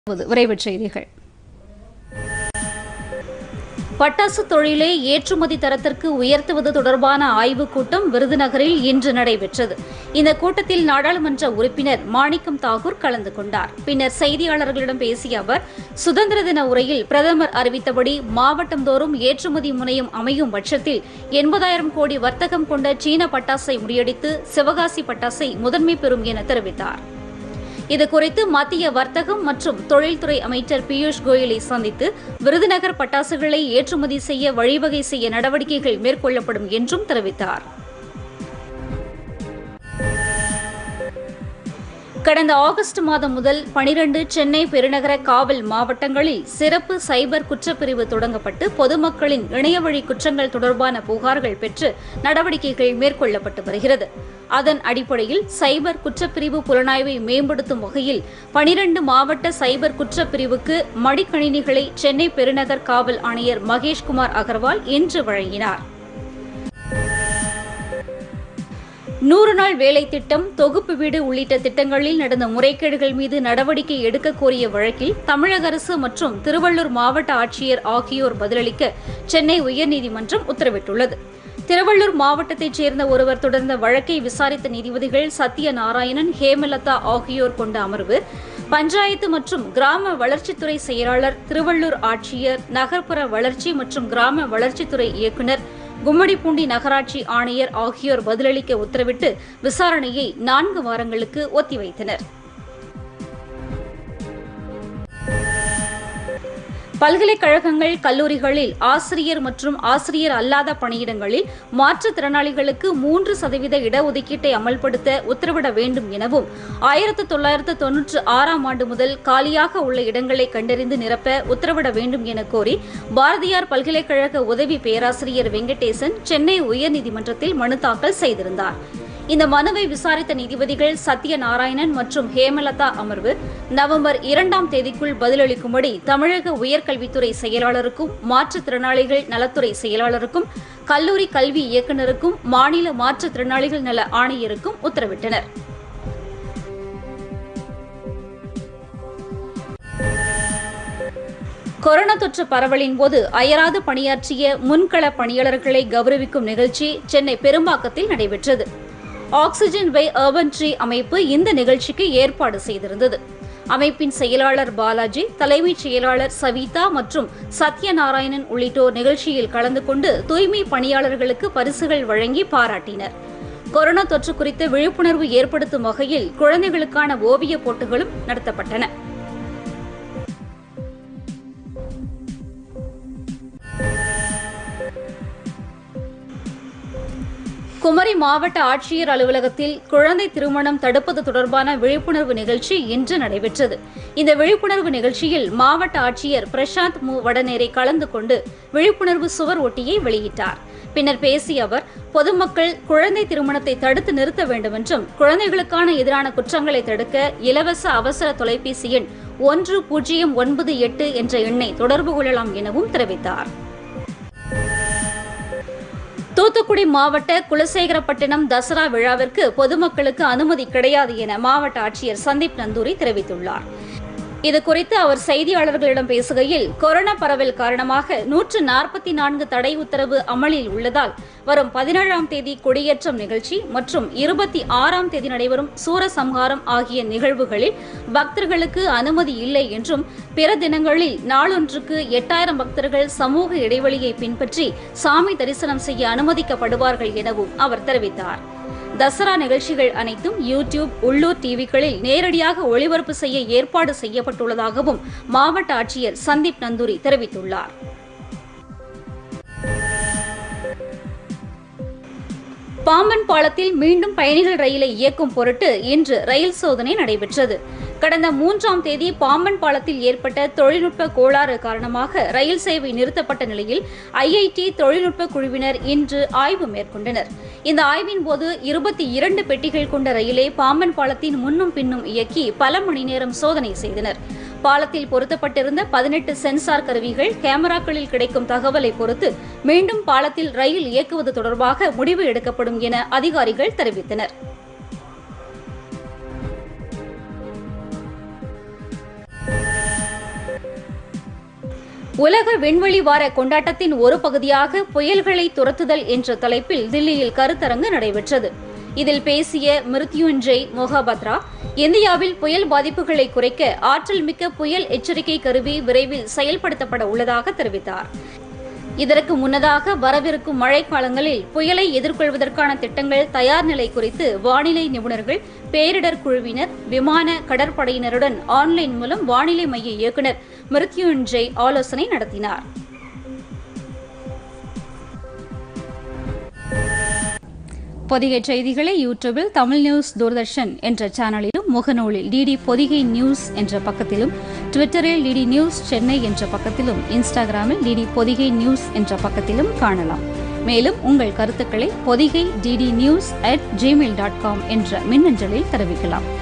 விரைவுச் செய்திகள் பட்டாசு தொழிலை ஏற்றுமதி தரத்திற்கு உயர்த்துவது தொடர்பான ஆய்வுக் கூட்டம் விருதுநகரில் இன்று நடைபெற்றது இந்த கூட்டத்தில் நாடாளுமன்ற உறுப்பினர் மாணிக்கம் தாகூர் கலந்து கொண்டார் பின்னர் செய்தியாளர்களிடம் பேசிய அவர் சுதந்திர தின உரையில் பிரதமர் அறிவித்தபடி மாவட்டந்தோறும் ஏற்றுமதி முனையம் அமையும் பட்சத்தில் எண்பதாயிரம் கோடி வர்த்தகம் கொண்ட சீன பட்டாசை முறியடித்து சிவகாசி பட்டாசை முதன்மை பெறும் என தெரிவித்தார் இதுகுறித்து மத்திய வர்த்தகம் மற்றும் தொழில்துறை அமைச்சர் பியூஷ் கோயலை சந்தித்து விருதுநகர் பட்டாசுகளை ஏற்றுமதி செய்ய வழிவகை செய்ய நடவடிக்கைகள் மேற்கொள்ளப்படும் என்றும் தெரிவித்தார் கடந்த ஆகஸ்ட் மாதம் முதல் பனிரண்டு சென்னை பெருநகர காவல் மாவட்டங்களில் சிறப்பு சைபர் குற்றப்பிரிவு தொடங்கப்பட்டு பொதுமக்களின் இணையவழி குற்றங்கள் தொடர்பான புகார்கள் பெற்று நடவடிக்கைகள் மேற்கொள்ளப்பட்டு வருகிறது அதன் அடிப்படையில் சைபர் குற்றப்பிரிவு புலனாய்வை மேம்படுத்தும் வகையில் பனிரண்டு மாவட்ட சைபர் குற்றப்பிரிவுக்கு மடிக்கணினிகளை சென்னை பெருநகர் காவல் ஆணையர் மகேஷ்குமார் அகர்வால் இன்று வழங்கினார் நூறு நாள் வேலை திட்டம் தொகுப்பு வீடு உள்ளிட்ட திட்டங்களில் நடந்த முறைகேடுகள் மீது நடவடிக்கை எடுக்க கோரிய வழக்கில் தமிழக அரசு மற்றும் திருவள்ளூர் மாவட்ட ஆட்சியர் ஆகியோர் பதிலளிக்க சென்னை உயர்நீதிமன்றம் உத்தரவிட்டுள்ளது திருவள்ளூர் மாவட்டத்தைச் சேர்ந்த ஒருவர் தொடர்ந்த வழக்கை விசாரித்த நீதிபதிகள் சத்யநாராயணன் ஹேமலதா ஆகியோர் கொண்ட அமர்வு பஞ்சாயத்து மற்றும் கிராம வளர்ச்சித்துறை செயலாளர் திருவள்ளூர் ஆட்சியர் நகர்ப்புற வளர்ச்சி மற்றும் கிராம வளர்ச்சித்துறை இயக்குநர் கும்மிடிப்பூண்டி நகராட்சி ஆணையர் ஆகியோர் பதிலளிக்க உத்தரவிட்டு விசாரணையை நான்கு வாரங்களுக்கு ஒத்திவைத்தனர் பல்கலைக்கழகங்கள் கல்லூரிகளில் ஆசிரியர் மற்றும் ஆசிரியர் அல்லாத பணியிடங்களில் மாற்றுத்திறனாளிகளுக்கு மூன்று சதவீத இடஒதுக்கீட்டை அமல்படுத்த உத்தரவிட வேண்டும் எனவும் ஆயிரத்து தொள்ளாயிரத்து தொன்னூற்று ஆறாம் ஆண்டு முதல் காலியாக உள்ள இடங்களை கண்டறிந்து நிரப்ப உத்தரவிட வேண்டும் என கோரி பாரதியார் பல்கலைக்கழக உதவி பேராசிரியர் வெங்கடேசன் சென்னை உயர்நீதிமன்றத்தில் மனு தாக்கல் செய்திருந்தார் இந்த மனுவை விசாரித்த நீதிபதிகள் சத்யநாராயணன் மற்றும் ஹேமலதா அமர்வு நவம்பர் இரண்டாம் தேதிக்குள் பதிலளிக்கும்படி தமிழக உயர்கல்வித்துறை செயலாளருக்கும் மாற்றுத்திறனாளிகள் நலத்துறை செயலாளருக்கும் கல்லூரி கல்வி இயக்குநருக்கும் மாநில மாற்றுத்திறனாளிகள் நல ஆணையருக்கும் உத்தரவிட்டனர் கொரோனா தொற்று பரவலின் போது அயராது பணியாற்றிய முன்கள பணியாளர்களை கௌரவிக்கும் நிகழ்ச்சி சென்னை பெரும்பாக்கத்தில் நடைபெற்றது ஆக்சிஜன் பை அர்பன் ட்ரீ அமைப்பு இந்த நிகழ்ச்சிக்கு ஏற்பாடு செய்திருந்தது அமைப்பின் செயலாளர் பாலாஜி தலைமைச் செயலாளர் சவிதா மற்றும் சத்யநாராயணன் உள்ளிட்டோர் நிகழ்ச்சியில் கலந்து கொண்டு தூய்மை பணியாளர்களுக்கு பரிசுகள் வழங்கி பாராட்டினர் கொரோனா தொற்று குறித்து விழிப்புணர்வு ஏற்படுத்தும் வகையில் குழந்தைகளுக்கான ஓவியப் போட்டிகளும் நடத்தப்பட்டன குமரி மாவட்ட ஆட்சியர் அலுவலகத்தில் குழந்தை திருமணம் தடுப்பது தொடர்பான விழிப்புணர்வு நிகழ்ச்சி இன்று நடைபெற்றது இந்த விழிப்புணர்வு நிகழ்ச்சியில் மாவட்ட ஆட்சியர் பிரசாந்த் மு வடநேரை கலந்து கொண்டு விழிப்புணர்வு சுவர் ஒட்டியை வெளியிட்டார் பின்னர் பேசிய அவர் பொதுமக்கள் குழந்தை திருமணத்தை தடுத்து நிறுத்த வேண்டும் என்றும் குழந்தைகளுக்கான எதிரான குற்றங்களை தடுக்க இலவச அவசர தொலைபேசி எண் ஒன்று பூஜ்ஜியம் ஒன்பது எட்டு என்ற எண்ணை தொடர்பு கொள்ளலாம் எனவும் தெரிவித்தார் தூத்துக்குடி மாவட்ட குலசேகரப்பட்டினம் தசரா விழாவிற்கு பொதுமக்களுக்கு அனுமதி கிடையாது என மாவட்ட ஆட்சியர் சந்தீப் நந்தூரி தெரிவித்துள்ளார் இதுகுறித்து அவர் செய்தியாளர்களிடம் பேசுகையில் கொரோனா பரவல் காரணமாக நூற்று நாற்பத்தி நான்கு தடை உத்தரவு அமலில் உள்ளதால் வரும் பதினேழாம் தேதி கொடியேற்றம் நிகழ்ச்சி மற்றும் இருபத்தி ஆறாம் தேதி நடைபெறும் சூரசம்ஹாரம் ஆகிய நிகழ்வுகளில் பக்தர்களுக்கு அனுமதி இல்லை என்றும் பிற தினங்களில் நாளொன்றுக்கு எட்டாயிரம் பக்தர்கள் சமூக இடைவெளியை பின்பற்றி சாமி தரிசனம் செய்ய அனுமதிக்கப்படுவார்கள் எனவும் அவர் தெரிவித்தார் தசரா நிகழ்ச்சிகள் அனைத்தும் யூடியூப் உள்ளூர் டிவிகளில் நேரடியாக ஒளிபரப்பு செய்ய ஏற்பாடு செய்யப்பட்டுள்ளதாகவும் மாவட்ட ஆட்சியர் சந்தீப் நந்தூரி தெரிவித்துள்ளார் பாம்பன் பாலத்தில் மீண்டும் பயணிகள் ரயிலை இயக்கும் பொருட்டு இன்று ரயில் சோதனை நடைபெற்றது கடந்த மூன்றாம் தேதி பாம்பன் பாலத்தில் ஏற்பட்ட தொழில்நுட்ப கோளாறு காரணமாக ரயில் சேவை நிறுத்தப்பட்ட நிலையில் ஐஐடி தொழில்நுட்ப குழுவினர் இன்று ஆய்வு மேற்கொண்டனர் இந்த ஆய்வின் போது இருபத்தி இரண்டு பெட்டிகள் கொண்ட ரயிலை பாம்பன் பாலத்தின் முன்னும் பின்னும் இயக்கி பல மணி நேரம் சோதனை செய்தனர் பாலத்தில் பொருத்தப்பட்டிருந்த பதினெட்டு சென்சார் கருவிகள் கேமராக்களில் கிடைக்கும் தகவலை பொறுத்து மீண்டும் பாலத்தில் ரயில் இயக்குவது தொடர்பாக முடிவு எடுக்கப்படும் என அதிகாரிகள் தெரிவித்தனர் உலக விண்வெளி வார கொண்டாட்டத்தின் ஒரு பகுதியாக புயல்களை துரத்துதல் என்ற தலைப்பில் தில்லியில் கருத்தரங்கு நடைபெற்றது இதில் பேசிய மிருத்யுஞ்செய் மொஹபத்ரா இந்தியாவில் புயல் பாதிப்புகளை குறைக்க ஆற்றல் மிக்க புயல் எச்சரிக்கை கருவி விரைவில் செயல்படுத்தப்பட உள்ளதாக தெரிவித்தார் இதற்கு முன்னதாக வரவிருக்கும் மழைக்காலங்களில் புயலை எதிர்கொள்வதற்கான திட்டங்கள் தயார் நிலை குறித்து வானிலை நிபுணர்கள் பேரிடர் குழுவினர் விமான கடற்படையினருடன் ஆன்லைன் மூலம் வானிலை மைய இயக்குநர் மிருத்யுஞ்செய் ஆலோசனை நடத்தினார் பொதிகை செய்திகளை யூடியூபில் தமிழ் நியூஸ் தூர்தர்ஷன் என்ற சேனலிலும் முகநூலில் டிடி பொதிகை நியூஸ் என்ற பக்கத்திலும் ட்விட்டரில் டிடி நியூஸ் சென்னை என்ற பக்கத்திலும் இன்ஸ்டாகிராமில் டிடி பொதிகை நியூஸ் என்ற பக்கத்திலும் காணலாம் மேலும் உங்கள் கருத்துக்களை Podhigai DD news at Gmail dot com என்ற மின்னஞ்சலில் தெரிவிக்கலாம்